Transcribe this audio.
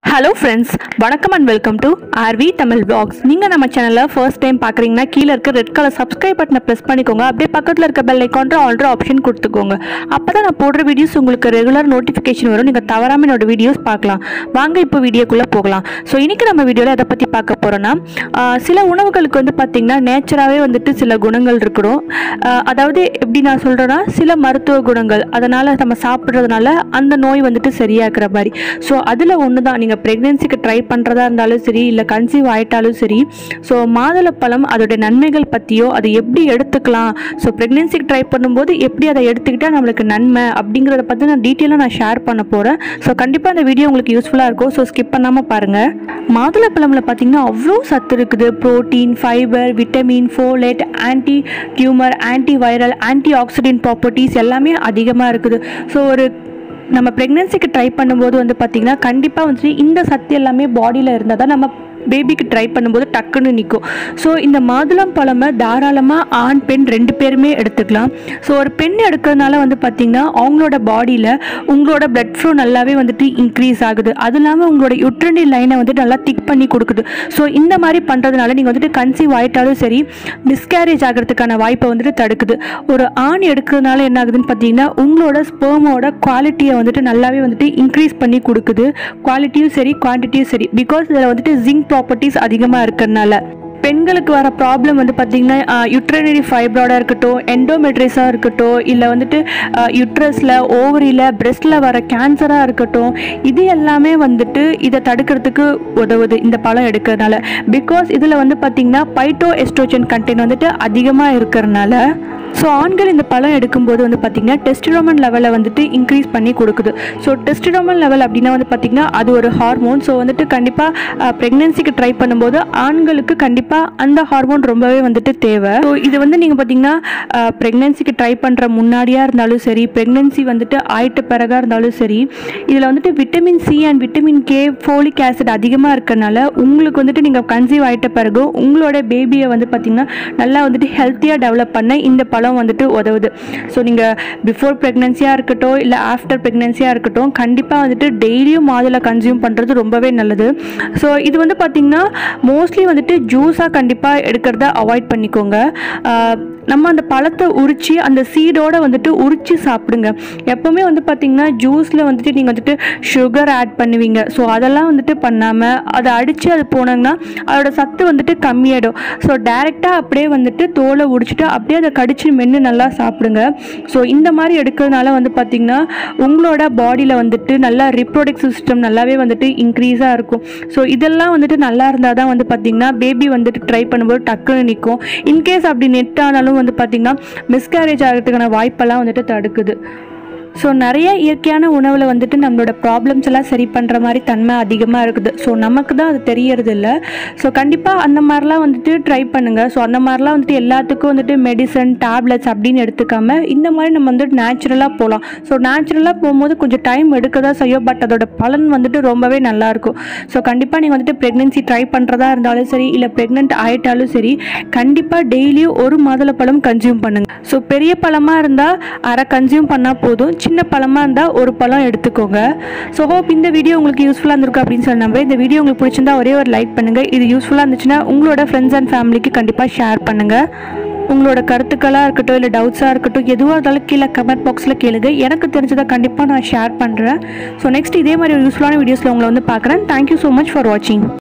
hello friends வணக்கம் and welcome to RV Tamil vlogs நீங்கள் நம்ம சேனலில் ஃபர்ஸ்ட் டைம் பார்க்குறீங்கன்னா கீழே இருக்க ரெட் கலர் சப்ஸ்கிரைப் பட்டனை ப்ரெஸ் பண்ணிக்கோங்க அப்படியே பக்கத்தில் இருக்க பெல் ஐக்கான்ற ஆல்ரெடி ஆப்ஷன் கொடுத்துக்கோங்க அப்போ தான் நான் போடுற வீடியோஸ் உங்களுக்கு ரெகுலர் நோட்டிஃபிகேஷன் வரும் நீங்கள் தவறாமல் என்னோட வீடியோஸ் பார்க்கலாம் வாங்க இப்போ வீடியோக்குள்ளே போகலாம் ஸோ இன்றைக்கி நம்ம வீடியோவில் எதை பற்றி பார்க்க போகிறோன்னா சில உணவுகளுக்கு வந்து பார்த்திங்கன்னா நேச்சராகவே வந்துட்டு சில குணங்கள் இருக்கணும் ஆஹ் அதாவது எப்படி நான் சொல்கிறேன்னா சில மருத்துவ குணங்கள் அதனால் நம்ம சாப்பிட்றதுனால அந்த நோய் வந்துட்டு சரியாக்குற மாதிரி ஸோ அதில் ஒன்று தான் நீங்கள் ப்ரெக்னென்சிக்கு ட்ரை பண்ணுறதா இருந்தாலும் சரி இல்லை கன்சீவ் ஆயிட்டாலும் சரி ஸோ மாதுளப்பழம் அதோட நன்மைகள் பற்றியோ அதை எப்படி எடுத்துக்கலாம் ஸோ ப்ரெக்னென்சிக்கு ட்ரை பண்ணும்போது எப்படி அதை எடுத்துக்கிட்டால் நம்மளுக்கு நன்மை அப்படிங்கிறத பற்றி நான் டீட்டெயிலாக நான் ஷேர் பண்ண போகிறேன் ஸோ கண்டிப்பாக இந்த வீடியோ உங்களுக்கு யூஸ்ஃபுல்லாக இருக்கும் ஸோ ஸ்கிப் பண்ணாமல் பாருங்கள் மாதுளப்பழமில் பார்த்தீங்கன்னா அவ்வளோ சத்து இருக்குது protein fibre vitamin folate anti tumour anti viral anti oxidant properties எல்லாமே அதிகமாக இருக்குது ஸோ ஒரு நம்ம ப்ரெக்னென்சிக்கு ட்ரை பண்ணும்போது வந்து பார்த்திங்கன்னா கண்டிப்பாக வந்துட்டு இந்த சத்து எல்லாமே பாடியில் இருந்தால் தான் நம்ம பேபிக்கு ட்ரை பண்ணும்போது டக்குன்னு நிற்கும் ஸோ இந்த மாதுளம் பழமை தாராளமாக ஆண் பெண் ரெண்டு பேருமே எடுத்துக்கலாம் ஸோ ஒரு பெண் எடுக்கிறதுனால வந்து பார்த்திங்கன்னா அவங்களோட பாடியில் உங்களோட பிளட் ஃப்ளோ நல்லாவே வந்துட்டு இன்க்ரீஸ் ஆகுது அது இல்லாமல் உங்களோட யுட்ரனி லைனை வந்துட்டு நல்லா திக் பண்ணி கொடுக்குது ஸோ இந்த மாதிரி பண்ணுறதுனால நீங்கள் வந்துட்டு கன்சீவ் ஆகிட்டாலும் சரி மிஸ்கேரேஜ் ஆகிறதுக்கான வாய்ப்பை வந்துட்டு தடுக்குது ஒரு ஆண் எடுக்கிறதுனால என்ன ஆகுதுன்னு பார்த்தீங்கன்னா உங்களோட ஸ்பெர்மோட குவாலிட்டியை வந்துட்டு நல்லாவே வந்துட்டு இன்க்ரீஸ் பண்ணி கொடுக்குது குவாலிட்டியும் சரி குவான்டிட்டியும் சரி பிகாஸ் இதில் வந்துட்டு ஜிங்க் ப்ராப்பர்ட்டிஸ் அதிகமாக இருக்கிறதுனால பெண்களுக்கு வர ப்ராப்ளம் வந்து பார்த்திங்கன்னா யுட்ரனரி ஃபைப்ராய்டாக இருக்கட்டும் எண்டோமெட்ரிஸாக இருக்கட்டும் இல்லை வந்துட்டு யுட்ரஸில் ஓவரியில் பிரெஸ்ட்டில் வர கேன்சராக இருக்கட்டும் இது எல்லாமே வந்துட்டு இதை தடுக்கிறதுக்கு உதவுது இந்த பழம் எடுக்கிறதுனால பிகாஸ் இதில் வந்து பார்த்திங்கன்னா பைட்டோ எஸ்ட்ரோஜன் கண்டென்ட் வந்துட்டு அதிகமாக இருக்கிறதுனால ஸோ ஆண்கள் இந்த பழம் எடுக்கும்போது வந்து பார்த்திங்கன்னா டெஸ்டிரோமன் லெவலை வந்துட்டு இன்க்ரீஸ் பண்ணி கொடுக்குது ஸோ டெஸ்டிரோமன் லெவல் அப்படின்னா வந்து பார்த்திங்கன்னா அது ஒரு ஹார்மோன் ஸோ வந்துட்டு கண்டிப்பாக ப்ரெக்னென்சிக்கு ட்ரை பண்ணும்போது ஆண்களுக்கு கண்டிப்பாக அந்த ஹார்மோன் ரொம்பவே வந்துட்டு தேவை ஸோ இது வந்து நீங்கள் பார்த்தீங்கன்னா ப்ரெக்னென்சிக்கு ட்ரை பண்ணுற முன்னாடியாக இருந்தாலும் சரி ப்ரெக்னென்சி வந்துட்டு ஆயிட்ட பிறகாக இருந்தாலும் சரி இதில் வந்துட்டு vitamin C and vitamin K folic acid அதிகமாக இருக்கறனால உங்களுக்கு வந்துட்டு நீங்கள் கன்சீவ் ஆயிட்ட பிறகு உங்களோட பேபியை வந்து பார்த்திங்கன்னா நல்லா வந்துட்டு ஹெல்த்தியாக டெவலப் பண்ண இந்த பழம் வந்துட்டு உதவுது ஸோ நீங்கள் பிஃபோர் ப்ரெக்னென்சியாக இருக்கட்டும் இல்லை ஆஃப்டர் ப்ரெக்னென்சியாக இருக்கட்டும் கண்டிப்பாக வந்துட்டு டெய்லியும் மாதுளை கன்சியூம் பண்ணுறது ரொம்பவே நல்லது ஸோ இது வந்து பார்த்திங்கன்னா மோஸ்ட்லி வந்துட்டு ஜூஸாக கண்டிப்பாக எடுக்கிறத அவாய்ட் பண்ணிக்கோங்க ஆஹ் நம்ம அந்த பழத்தை உரித்து அந்த சீடோடு வந்துட்டு உரித்து சாப்பிடுங்க எப்போவுமே வந்து பார்த்திங்கன்னா ஜூஸில் வந்துட்டு நீங்கள் வந்துட்டு சுகர் ஆட் பண்ணுவீங்க ஸோ அதெல்லாம் வந்துட்டு பண்ணாமல் அதை அடித்து அது போனாங்கன்னா அதோட சத்து வந்துட்டு கம்மியாயிடும் ஸோ டேரெக்டாக அப்படியே வந்துட்டு தோலை உரிச்சிட்டு அப்படியே அதை கடிச்சு மென்று நல்லா சாப்பிடுங்க ஸோ இந்த மாதிரி எடுக்கிறதுனால வந்து பார்த்திங்கன்னா உங்களோட பாடியில் வந்துட்டு நல்லா ரிப்ரொடக்டிவ் சிஸ்டம் நல்லாவே வந்துட்டு இன்க்ரீஸாக இருக்கும் ஸோ இதெல்லாம் வந்துட்டு நல்லா இருந்தால் தான் வந்து பார்த்திங்கன்னா பேபி வந்துட்டு ட்ரை பண்ணும்போது டக்குன்னு நிற்கும் இன்கேஸ் அப்படி நெட் ஆனாலும் வந்து பார்த்திங்கன்னா மிஸ்கேரேஜ் ஆகிறதுக்கான வாய்ப்பெல்லாம் வந்துட்டு தடுக்குது ஸோ நிறைய இயற்கையான உணவில் வந்துட்டு நம்மளோட ப்ராப்ளம்ஸ் எல்லாம் சரி பண்ணுற மாதிரி தன்மை அதிகமாக இருக்குது ஸோ நமக்கு தான் அது தெரியறது இல்லை ஸோ கண்டிப்பாக அந்த மாதிரிலாம் வந்துட்டு ட்ரை பண்ணுங்கள் ஸோ அந்த மாதிரிலாம் வந்துட்டு எல்லாத்துக்கும் வந்துட்டு மெடிசன் டேப்லெட்ஸ் அப்படின்னு எடுத்துக்காம இந்த மாதிரி நம்ம வந்துட்டு நேச்சுரலாக போகலாம் ஸோ நேச்சுரலாக போகும்போது கொஞ்சம் டைம் எடுக்க தான் செய்யும் பட் அதோட பலன் வந்துட்டு ரொம்பவே நல்லாயிருக்கும் ஸோ கண்டிப்பாக நீங்கள் வந்துட்டு ப்ரெக்னென்சி ட்ரை பண்ணுறதா இருந்தாலும் சரி இல்லை ப்ரெக்னென்ட் ஆகிட்டாலும் சரி கண்டிப்பாக டெய்லியும் ஒரு மாதுளப்பழம் கன்சியூம் பண்ணுங்கள் ஸோ பெரிய பழமாக இருந்தால் அரை கன்சியூம் பண்ணால் போதும் சின்ன பழமாக இருந்தால் ஒரு பழம் எடுத்துக்கோங்க ஸோ ஹோப் இந்த வீடியோ உங்களுக்கு யூஸ்ஃபுல்லாக இருந்திருக்கு அப்படின்னு சொல்லி நம்புறேன் இந்த வீடியோ உங்களுக்கு பிடிச்சிருந்தா ஒரே ஒரு லைக் பண்ணுங்கள் இது யூஸ்ஃபுல்லாக இருந்துச்சுன்னா உங்களோட ஃப்ரெண்ட்ஸ் அண்ட் ஃபேமிலிக்கு கண்டிப்பாக ஷேர் பண்ணுங்கள் உங்களோட கருத்துக்களாக இருக்கட்டும் இல்லை டவுட்ஸாக இருக்கட்டும் எதுவாக இருந்தாலும் கீழே கமெண்ட் பாக்ஸில் கேளுங்க எனக்கு தெரிஞ்சதை கண்டிப்பாக நான் ஷேர் பண்ணுறேன் ஸோ நெக்ஸ்ட் இதே மாதிரி ஒரு யூஸ்ஃபுல்லான வீடியோஸில் உங்களை வந்து பார்க்குறேன் தேங்க்யூ ஸோ மச் ஃபார் வாட்சிங்